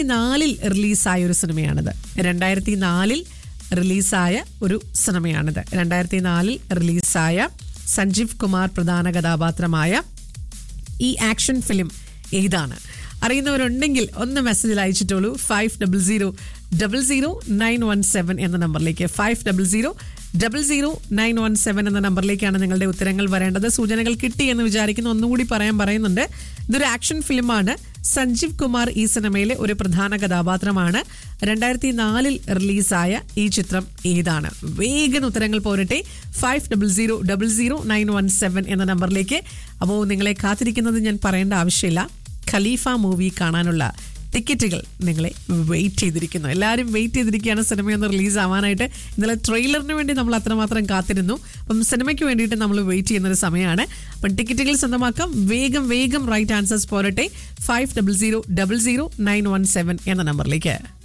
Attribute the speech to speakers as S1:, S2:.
S1: നാലിൽ റിലീസായ ഒരു സിനിമയാണിത് രണ്ടായിരത്തി നാലിൽ റിലീസായ ഒരു സിനിമയാണിത് രണ്ടായിരത്തി നാലിൽ റിലീസായ സഞ്ജീവ് കുമാർ പ്രധാന കഥാപാത്രമായ ഈ ആക്ഷൻ ഫിലിം ഏതാണ് അറിയുന്നവരുണ്ടെങ്കിൽ ഒന്ന് മെസ്സേജിൽ അയച്ചിട്ടുള്ളൂ five double zero double zero nine one seven എന്ന നമ്പറിലേക്ക് five double zero double zero nine one seven എന്ന നമ്പറിലേക്കാണ് നിങ്ങളുടെ ഉത്തരങ്ങൾ വരേണ്ടത് സൂചനകൾ കിട്ടി എന്ന് വിചാരിക്കുന്നു ഒന്നുകൂടി പറയാൻ പറയുന്നുണ്ട് ഇതൊരു ആക്ഷൻ ഫിലിമാണ് സഞ്ജീവ് കുമാർ ഈ സിനിമയിലെ ഒരു പ്രധാന കഥാപാത്രമാണ് രണ്ടായിരത്തി നാലിൽ റിലീസായ ഈ ചിത്രം ഏതാണ് വേഗം ഉത്തരങ്ങൾ പോരട്ടെ five double zero double zero nine one seven എന്ന നമ്പറിലേക്ക് അപ്പോൾ നിങ്ങളെ കാത്തിരിക്കുന്നത് ഞാൻ പറയേണ്ട ആവശ്യമില്ല ഖലീഫ മൂവി കാണാനുള്ള ടിക്കറ്റുകൾ നിങ്ങളെ വെയിറ്റ് ചെയ്തിരിക്കുന്നു എല്ലാവരും വെയിറ്റ് ചെയ്തിരിക്കുകയാണ് സിനിമയൊന്ന് റിലീസ് ആവാനായിട്ട് ഇന്നലെ ട്രെയിലറിന് വേണ്ടി നമ്മൾ അത്രമാത്രം കാത്തിരുന്നു അപ്പം സിനിമയ്ക്ക് വേണ്ടിയിട്ട് നമ്മൾ വെയിറ്റ് ചെയ്യുന്ന ഒരു സമയമാണ് അപ്പം ടിക്കറ്റുകൾ സ്വന്തമാക്കാം വേഗം വേഗം റൈറ്റ് ആൻസേഴ്സ് പോരട്ടെ five double zero double zero nine one seven എന്ന നമ്പറിലേക്ക്